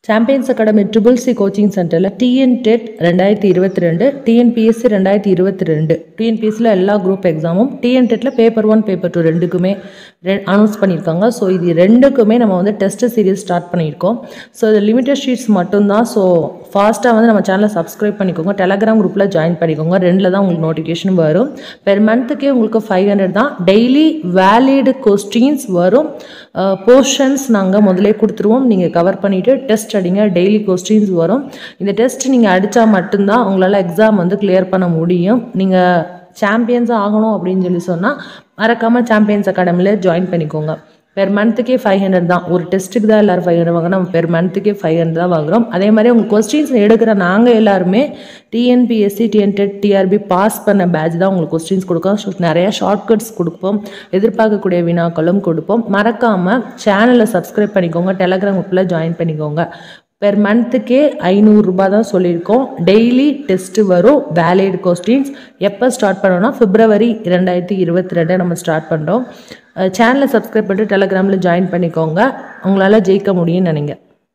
champions academy triple C coaching சென்டரில் TN TET ரெண்டாயிரத்தி இருபத்தி ரெண்டு டிஎன்பிஎஸ்சி ரெண்டாயிரத்தி இருபத்தி ரெண்டு டிஎன்பிஎஸ்சியில் எல்லா குரூப் எக்ஸாமும் டிஎன் டெட்டில் பேப்பர் ஒன் பேப்பர் டூ ரெண்டுக்குமே அனௌன்ஸ் பண்ணியிருக்காங்க ஸோ இது ரெண்டுக்குமே நம்ம வந்து டெஸ்ட் சீரிஸ் ஸ்டார்ட் பண்ணியிருக்கோம் ஸோ இது லிமிட்டட் ஷீட்ஸ் மட்டும்தான் ஸோ ஃபாஸ்ட்டாக வந்து நம்ம சேனலை சப்ஸ்கிரைப் பண்ணிக்கோங்க டெலகிராம் குரூப்பில் ஜாயின் பண்ணிக்கோங்க ரெண்டில் தான் உங்களுக்கு நோட்டிஃபிகேஷன் வரும் பெர் மந்த்துக்கே உங்களுக்கு ஃபைவ் ஹண்ட்ரட் தான் டெய்லி வேலிடு கொஸ்டின்ஸ் வரும் போர்ஷன்ஸ் நாங்கள் முதலே கொடுத்துருவோம் நீங்கள் கவர் பண்ணிவிட்டு டெஸ்ட் அடிங்க டெய்லி கொஸ்டின்ஸ் வரும் இந்த டெஸ்ட் நீங்கள் அடித்தா மட்டும்தான் உங்களால் எக்ஸாம் வந்து கிளியர் பண்ண முடியும் நீங்கள் சாம்பியன்ஸ் ஆகணும் அப்படின்னு சொல்லி சொன்னால் மறக்காமல் சாம்பியன்ஸ் அகாடமியில் ஜாயின் பண்ணிக்கோங்க பெர் மந்த்துக்கே ஃபைவ் ஹண்ட்ரட் தான் ஒரு டெஸ்ட்டுக்கு தான் எல்லோரும் ஃபைவ் ஹண்ட்ரட் வாங்குறோம் நம்ம பெர் மந்த்துக்கே ஃபைவ் ஹண்ட்ரட் தான் வாங்குறோம் அதே மாதிரி உங்கள் கொஸ்டின்ஸ் எடுக்கிற நாங்கள் எல்லாருமே டிஎன்பிஎஸ்சி டிஎன்டெட் டிஆர்பி பாஸ் பண்ண பேட்ச் தான் உங்களுக்கு கொஸ்டின்ஸ் கொடுக்கோம் ஷோ- நிறைய ஷார்ட்கட்ஸ் கொடுப்போம் எதிர்பார்க்கக்கூடிய வினாக்களும் கொடுப்போம் மறக்காமல் சேனலை சப்ஸ்கிரைப் பண்ணிக்கோங்க டெலகிராம் குரூப்பில் ஜாயின் பண்ணிக்கோங்க பெர் மந்த்துக்கே ஐநூறுரூபா தான் சொல்லியிருக்கோம் டெய்லி டெஸ்ட்டு வரும் வேலிட் கொஸ்டின்ஸ் எப்போ ஸ்டார்ட் பண்ணோம்னா பிப்ரவரி ரெண்டாயிரத்தி இருபத்தி ரெண்டு நம்ம ஸ்டார்ட் பண்ணுறோம் சேனலை சப்ஸ்கிரைப் பண்ணிட்டு டெலகிராமில் ஜாயின் பண்ணிக்கோங்க உங்களால் ஜெயிக்க முடியும்னு நினைங்க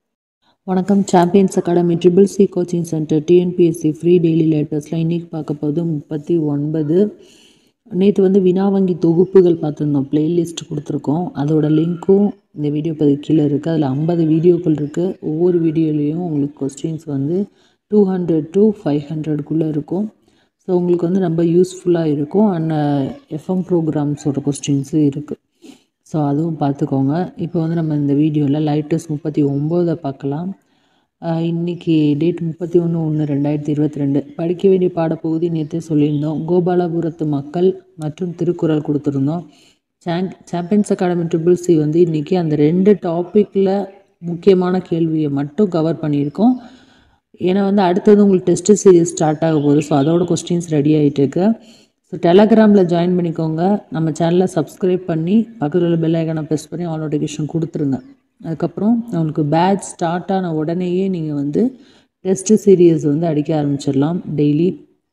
வணக்கம் champions academy triple C coaching centre TNPSC free daily லேட்டர்ஸ்லாம் இன்றைக்கி பார்க்க போது முப்பத்தி ஒன்பது நேற்று வந்து வினா வங்கி தொகுப்புகள் பார்த்துருந்தோம் பிளேலிஸ்ட் கொடுத்துருக்கோம் அதோட லிங்க்கும் இந்த வீடியோ பதிவு கீழே இருக்குது அதில் ஐம்பது வீடியோக்கள் இருக்குது ஒவ்வொரு வீடியோலேயும் உங்களுக்கு கொஸ்டின்ஸ் வந்து டூ ஹண்ட்ரட் டு ஃபைவ் ஹண்ட்ரட்குள்ளே இருக்கும் ஸோ உங்களுக்கு வந்து ரொம்ப யூஸ்ஃபுல்லாக இருக்கும் அண்ட் எஃப்எம் ப்ரோக்ராம்ஸோட கொஸ்டின்ஸும் இருக்குது ஸோ அதுவும் பார்த்துக்கோங்க இப்போ வந்து நம்ம இந்த வீடியோவில் லைட்டஸ் முப்பத்தி ஒம்போதை பார்க்கலாம் ஆஹ் இன்னைக்கு டேட் முப்பத்தி ஒன்று ஒன்று ரெண்டாயிரத்தி இருபத்தி ரெண்டு படிக்க வேண்டிய பாடப்பகுதி நேற்றே சொல்லியிருந்தோம் கோபாலபுரத்து மக்கள் மற்றும் திருக்குறள் கொடுத்துருந்தோம் song champions academy triple C வந்து இன்றைக்கி அந்த ரெண்டு டாப்பிக்கில் முக்கியமான கேள்வியை மட்டும் கவர் பண்ணியிருக்கோம் ஏன்னா வந்து அடுத்தது உங்களுக்கு டெஸ்ட் சீரிஸ் ஸ்டார்ட் ஆக போகுது ஸோ அதோட கொஸ்டின்ஸ் ரெடி ஆகிட்டு இருக்கு ஸோ டெலகிராமில் ஜாயின் பண்ணிக்கோங்க நம்ம சேனலை சப்ஸ்கிரைப் பண்ணி பக்கத்தில் உள்ள பெல் ஐக்கனை ப்ரெஸ் பண்ணி ஆல் நோட்டிஃபிகேஷன் கொடுத்துருங்க அதுக்கப்புறம் உங்களுக்கு பேட்ச் ஸ்டார்ட் ஆன உடனேயே நீங்கள் வந்து டெஸ்ட் சீரியஸ் வந்து அடிக்க ஆரம்பிச்சிடலாம் டெய்லி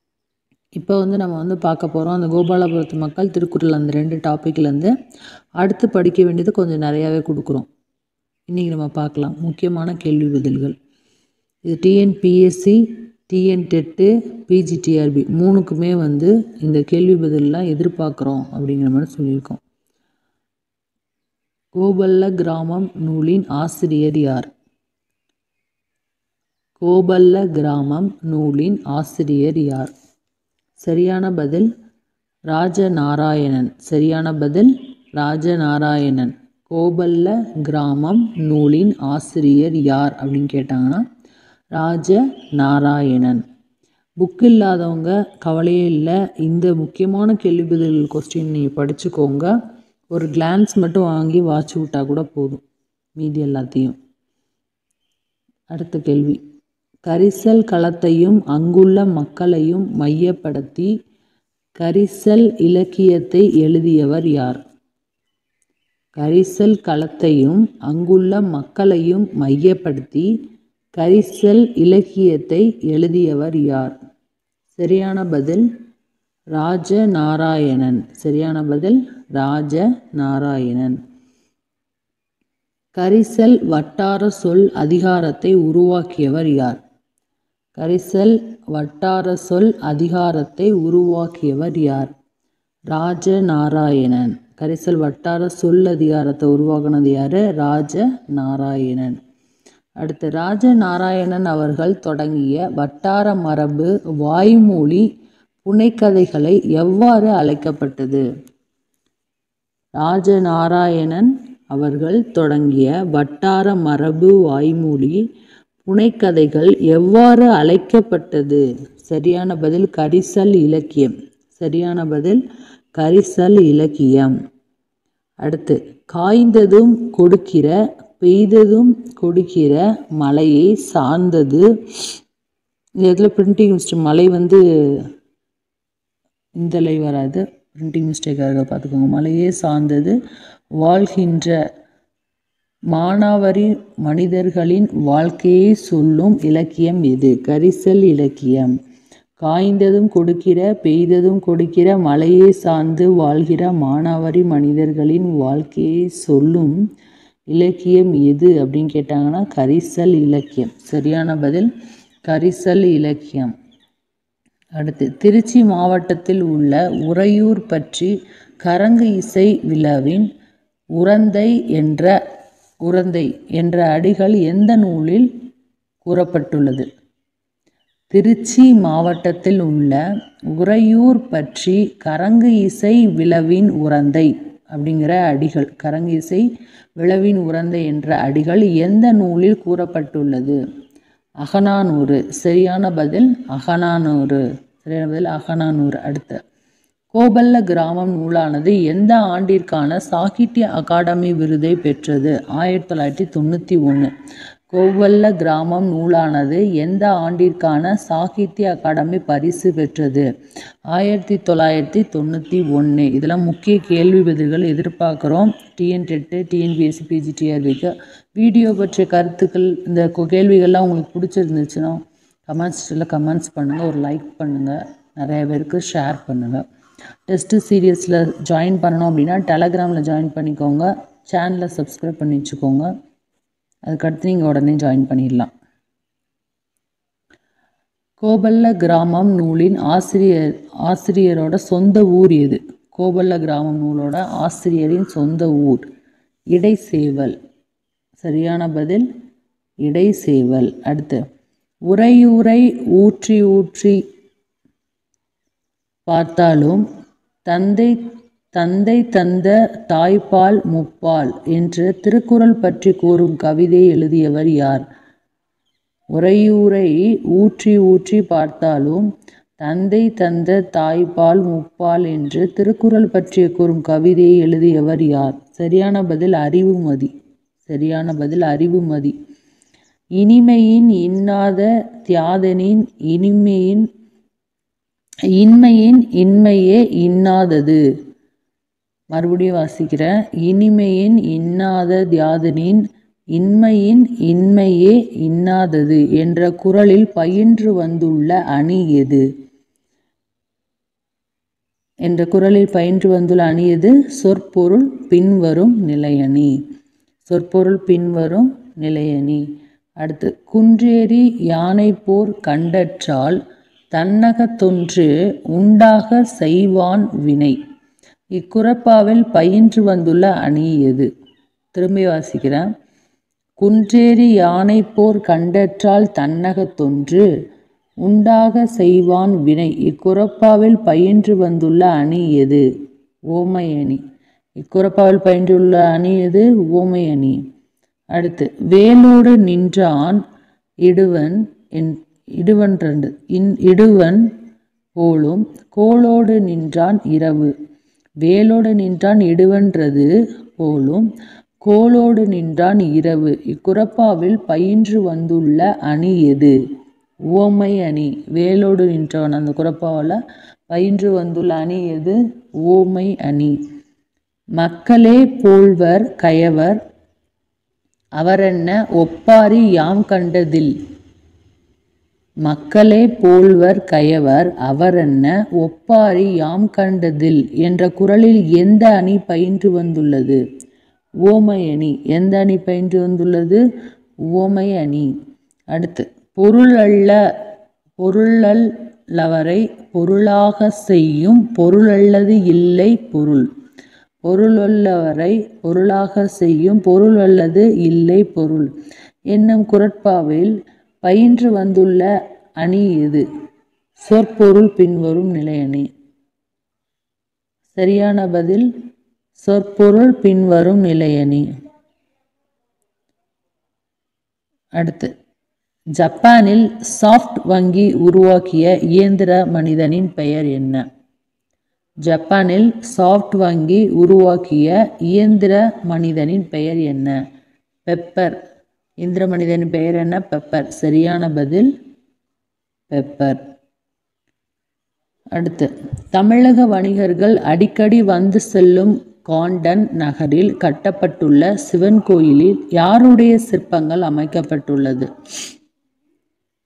இப்போ வந்து நம்ம வந்து பார்க்க போகிறோம் அந்த கோபாலபுரத்து மக்கள் திருக்குறள் அந்த ரெண்டு டாப்பிக்லேருந்து அடுத்து படிக்க வேண்டியது கொஞ்சம் நிறையாவே கொடுக்குறோம் இன்றைக்கி நம்ம பார்க்கலாம் முக்கியமான கேள்வி பதில்கள் இது டிஎன்பிஎஸ்சி டிஎன் டெட்டு பிஜிடிஆர்பி மூணுக்குமே வந்து இந்த கேள்வி பதிலெலாம் எதிர்பார்க்குறோம் அப்படிங்கிற மாதிரி சொல்லியிருக்கோம் கோபல்ல கிராமம் நூலின் ஆசிரியர் யார் கோபல்ல கிராமம் நூலின் ஆசிரியர் யார் சரியான பதில் ராஜநாராயணன் சரியான பதில் ராஜநாராயணன் கோபல்ல கிராமம் நூலின் ஆசிரியர் யார் அப்படின்னு கேட்டாங்கன்னா ராஜ நாராயணன் புக் இல்லாதவங்க கவலையே இல்லை இந்த முக்கியமான கேள்வி பதில் கொஸ்டின் நீங்கள் படிச்சுக்கோங்க ஒரு கிளான்ஸ் மட்டும் வாங்கி வாட்ச் விட்டா கூட போதும் மீதி எல்லாத்தையும் அடுத்த கேள்வி கரிசல் களத்தையும் அங்குள்ள மக்களையும் மையப்படுத்தி கரிசல் இலக்கியத்தை எழுதியவர் யார் கரிசல் களத்தையும் அங்குள்ள மக்களையும் மையப்படுத்தி கரிசல் இலக்கியத்தை எழுதியவர் யார் சரியான பதில் ராஜ நாராயணன் சரியான பதில் ராஜ நாராயணன் கரிசல் வட்டார சொல் அதிகாரத்தை உருவாக்கியவர் யார் கரிசல் வட்டார சொல் அதிகாரத்தை உருவாக்கியவர் யார் ராஜ நாராயணன் கரிசல் வட்டார சொல் அதிகாரத்தை உருவாக்குனது யாரு ராஜ நாராயணன் அடுத்து ராஜ நாராயணன் அவர்கள் தொடங்கிய வட்டார மரபு வாய்மொழி புனைக்கதைகளை எவ்வாறு அழைக்கப்பட்டது ராஜநாராயணன் அவர்கள் தொடங்கிய வட்டார மரபு வாய்மொழி புனைக்கதைகள் எவ்வாறு அழைக்கப்பட்டது சரியான பதில் கரிசல் இலக்கியம் சரியான பதில் கரிசல் இலக்கியம் அடுத்து காய்ந்ததும் கொடுக்கிற பெய்ததும் கொடுக்கிற மழையை சார்ந்தது இந்த இடத்துல பிரிண்டிங் மிஸ்டேக் மழை வந்து இந்த லை வராது பிரிண்டிங் மிஸ்டேக்காக பார்த்துக்கோங்க மலையே சார்ந்தது வாழ்கின்ற மானாவரி மனிதர்களின் வாழ்க்கையை சொல்லும் இலக்கியம் எது கரிசல் இலக்கியம் காய்ந்ததும் கொடுக்கிற பெய்ததும் கொடுக்கிற மலையை சார்ந்து வாழ்கிற மானாவரி மனிதர்களின் வாழ்க்கையை சொல்லும் இலக்கியம் எது அப்படின்னு கேட்டாங்கன்னா கரிசல் இலக்கியம் சரியான பதில் கரிசல் இலக்கியம் அடுத்து திருச்சி மாவட்டத்தில் உள்ள உறையூர் பற்றி கரங்கு இசை விழாவின் உரந்தை என்ற உரந்தை என்ற அடிகள் எந்த நூலில் கூறப்பட்டுள்ளது திருச்சி மாவட்டத்தில் உள்ள உறையூர் பற்றி கரங்கு இசை விழவின் உரந்தை அப்படிங்கிற அடிகள் கரங்கு இசை விழவின் உரந்தை என்ற அடிகள் எந்த நூலில் கூறப்பட்டுள்ளது அகநானூறு சரியான பதில் அகநானூறு சரியான பதில் அகநானூறு அடுத்து கோபல்ல கிராமம் நூலானது எந்த ஆண்டிற்கான சாகித்ய அகாடமி விருதை பெற்றது ஆயிரத்தி தொள்ளாயிரத்தி தொண்ணூற்றி ஒன்று கோவல்ல கிராமம் நூலானது எந்த ஆண்டிற்கான சாகித்ய அகாடமி பரிசு பெற்றது ஆயிரத்தி தொள்ளாயிரத்தி தொண்ணூற்றி ஒன்று இதெல்லாம் முக்கிய கேள்வி பதில்கள் எதிர்பார்க்குறோம் டிஎன் டெட்டு டிஎன்பிஎஸ்சி பிஜிடிஆர்பிக்கு வீடியோ பற்றிய கருத்துக்கள் இந்த கொ- கேள்விகள்லாம் உங்களுக்கு பிடிச்சிருந்துச்சுன்னா கமெண்ட்ஸில் கமெண்ட்ஸ் பண்ணுங்கள் ஒரு லைக் பண்ணுங்கள் நிறைய பேருக்கு ஷேர் பண்ணுங்கள் டெஸ்ட்டு சீரியஸில் ஜாயின் பண்ணணும் அப்படின்னா டெலகிராமில் ஜாயின் பண்ணிக்கோங்க சேனலை சப்ஸ்கிரைப் பண்ணி வச்சுக்கோங்க அதுக்கடுத்து நீங்கள் உடனே ஜாயின் பண்ணிடலாம் கோபல்ல கிராமம் நூலின் ஆசிரியர் ஆசிரியரோட சொந்த ஊர் எது கோபல்ல கிராமம் நூலோட ஆசிரியரின் சொந்த ஊர் இடைசேவல் சரியான பதில் இடைசேவல் அடுத்து உறையூரை ஊற்றி ஊற்றி பார்த்தாலும் தந்தை தந்தை தந்த தாய்ப்பால் முப்பால் என்று திருக்குறள் பற்றி கூறும் கவிதை எழுதியவர் யார் உறையூரை ஊற்றி ஊற்றி பார்த்தாலும் தந்தை தந்த தாய்ப்பால் முப்பால் என்று திருக்குறள் பற்றிய கூறும் கவிதையை எழுதியவர் யார் சரியான பதில் அறிவுமதி சரியான பதில் அறிவுமதி இனிமையின் இன்னாத தியாதனின் இனிமையின் இன்மையின் இன்மையே இன்னாதது மறுபடியும் வாசிக்கிறேன் இனிமையின் இன்னாத தியாதனின் இன்மையின் இன்மையே இன்னாதது என்ற குறளில் பயின்று வந்துள்ள அணி எது என்ற குறளில் பயின்று வந்துள்ள அணி எது சொற்பொருள் பின்வரும் நிலையணி சொற்பொருள் பின்வரும் நிலையணி அடுத்து குன்றேறி யானை போர் கண்டற்றால் தன்னகத்தொன்று உண்டாக செய்வான் வினை இக்குறப்பாவில் பயின்று வந்துள்ள அணி எது திரும்பி வாசிக்கிறேன் குன்றேறி யானை போர் கண்டற்றால் தன்னகத்தொன்று உண்டாக செய்வான் வினை இக்குறப்பாவில் பயின்று வந்துள்ள அணி எது ஓமை அணி இக்குறப்பாவில் பயின்றுள்ள அணி எது ஓமை அணி அடுத்து வேலோடு நின்றான் இடுவன் என் இடுவன் ரெண்டு இன் இடுவன் போலும் கோலோடு நின்றான் இரவு வேலோடு நின்றான் இடுவன்றது போலும் கோலோடு நின்றான் இரவு இக்குறப்பாவில் பயின்று வந்துள்ள அணி எது உவமை அணி வேலோடு நின்றவன் அந்த குறப்பாவில் பயின்று வந்துள்ள அணி எது ஓமை அணி மக்களே போல்வர் கயவர் அவரென்ன ஒப்பாரி யாம் கண்டதில் மக்களே போல்வர் கயவர் அவரென்ன ஒப்பாரி யாம் கண்டதில் என்ற குறளில் எந்த அணி பயின்று வந்துள்ளது ஓமை அணி எந்த அணி பயின்று வந்துள்ளது ஓமை அணி அடுத்து பொருள் அல்ல பொருளல்லவரை பொருளாக செய்யும் பொருளல்லது இல்லை பொருள் பொருளுள்ளவரை பொருளாக செய்யும் பொருள் அல்லது இல்லை பொருள் என்னும் குரட்பாவில் பயின்று வந்துள்ள அணி எது சொற்பொருள் பின்வரும் நிலையணி சரியான பதில் சொற்பொருள் பின்வரும் நிலையணி அடுத்து ஜப்பானில் சாஃப்ட் வங்கி உருவாக்கிய இயந்திர மனிதனின் பெயர் என்ன ஜப்பானில் சாஃப்ட் வங்கி உருவாக்கிய இயந்திர மனிதனின் பெயர் என்ன பெப்பர் இந்திர மனிதனின் பெயர் என்ன பெப்பர் சரியான பதில் பெப்பர் அடுத்து தமிழக வணிகர்கள் அடிக்கடி வந்து செல்லும் காண்டன் நகரில் கட்டப்பட்டுள்ள சிவன் கோயிலில் யாருடைய சிற்பங்கள் அமைக்கப்பட்டுள்ளது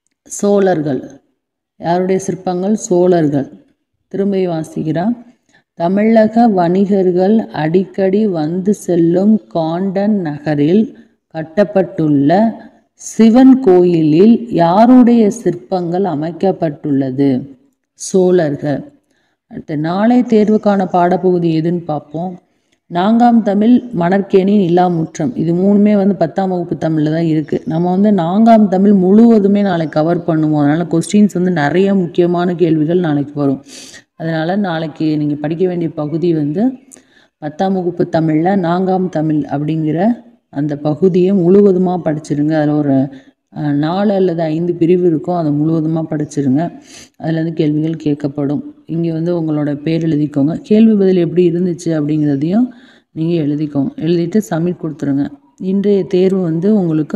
சோழர்கள் யாருடைய சிற்பங்கள் சோழர்கள் திரும்பி வாசிக்கிறான் தமிழக வணிகர்கள் அடிக்கடி வந்து செல்லும் காண்டன் நகரில் கட்டப்பட்டுள்ள சிவன் கோயிலில் யாருடைய சிற்பங்கள் அமைக்கப்பட்டுள்ளது சோழர்கள் அடுத்து நாளை தேர்வுக்கான பாடப்பகுதி எதுன்னு பார்ப்போம் நான்காம் தமிழ் மணற்கேணி நிலாமுற்றம் இது மூணுமே வந்து பத்தாம் வகுப்பு தமிழில் தான் இருக்குது நம்ம வந்து நான்காம் தமிழ் முழுவதுமே நாளைக்கு கவர் பண்ணுவோம் அதனால் கொஸ்டின்ஸ் வந்து நிறைய முக்கியமான கேள்விகள் நாளைக்கு வரும் அதனால் நாளைக்கு நீங்கள் படிக்க வேண்டிய பகுதி வந்து பத்தாம் வகுப்பு தமிழில் நான்காம் தமிழ் அப்படிங்கிற அந்த பகுதியை முழுவதுமாக படிச்சிருங்க அதில் ஒரு அஹ், நாலு அல்லது ஐந்து பிரிவு இருக்கும் அதை முழுவதுமாக படிச்சிருங்க அதுலேருந்து கேள்விகள் கேட்கப்படும் இங்கே வந்து உங்களோட பேர் எழுதிக்கோங்க கேள்வி பதில் எப்படி இருந்துச்சு அப்படிங்கிறதையும் நீங்கள் எழுதிக்கோங்க எழுதிட்டு சப்மிட் கொடுத்துருங்க இன்றைய தேர்வு வந்து உங்களுக்கு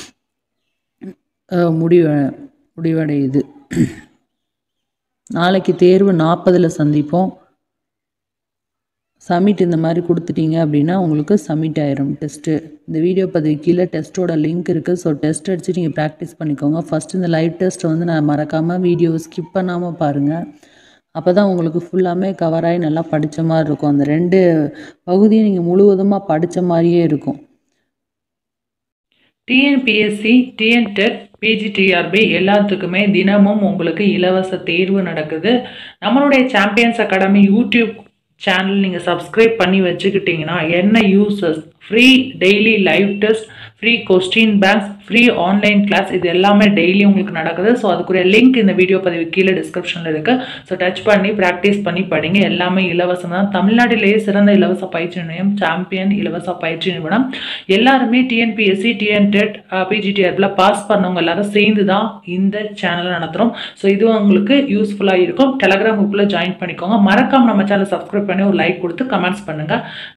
அஹ், முடிவ முடிவடையுது நாளைக்கு தேர்வு நாற்பதில் சந்திப்போம் சப்மிட் இந்த மாதிரி கொடுத்துட்டீங்க அப்படின்னா உங்களுக்கு சப்மிட் ஆயிரும் டெஸ்ட்டு இந்த வீடியோ பதிவு கீழே டெஸ்ட்டோட லிங்க் இருக்குது ஸோ டெஸ்ட் அடித்து நீங்கள் ப்ராக்டிஸ் பண்ணிக்கோங்க ஃபஸ்ட் இந்த லைவ் டெஸ்ட்டை வந்து நான் மறக்காமல் வீடியோவை ஸ்கிப் பண்ணாமல் பாருங்கள் அப்போ தான் உங்களுக்கு ஃபுல்லாமே கவர் ஆகி நல்லா படித்த மாதிரி இருக்கும் அந்த ரெண்டு பகுதியை நீங்கள் முழுவதுமாக படித்த மாதிரியே இருக்கும் டிஎன்பிஎஸ்சி டிஎன்டெட் பிஜிடிஆர்பி எல்லாத்துக்குமே தினமும் உங்களுக்கு இலவச தேர்வு நடக்குது நம்மளுடைய சாம்பியன்ஸ் அகாடமி யூடியூப் சேனல் நீங்கள் சப்ஸ்கிரைப் பண்ணி வச்சுக்கிட்டீங்கன்னா என்ன uses free daily live test free question banks free online class இது எல்லாமே டெய்லி உங்களுக்கு நடக்குது ஸோ அதுக்குரிய லிங்க் இந்த வீடியோ பதிவு கீழே டிஸ்கிரிப்ஷனில் இருக்குது ஸோ டச் பண்ணி ப்ராக்டிஸ் பண்ணி படிங்க எல்லாமே இலவசம் தான் தமிழ்நாட்டிலேயே சிறந்த இலவச பயிற்சி நிலையம் சாம்பியன் இலவச பயிற்சி நிறுவனம் எல்லாருமே டிஎன்பிஎஸ்சி டிஎன்டெட் பிஜிடிஆர்ல பாஸ் பண்ணவங்க எல்லாரும் சேர்ந்து தான் இந்த சேனலை நடத்துகிறோம் ஸோ இது உங்களுக்கு யூஸ்ஃபுல்லாக இருக்கும் டெலகிராம் குரூப்பில் ஜாயின் பண்ணிக்கோங்க மறக்காம நம்ம சேனலை சப்ஸ்கிரைப் பண்ணி ஒரு லைக் கொடுத்து கமெண்ட்ஸ் பண்ணுங்கள்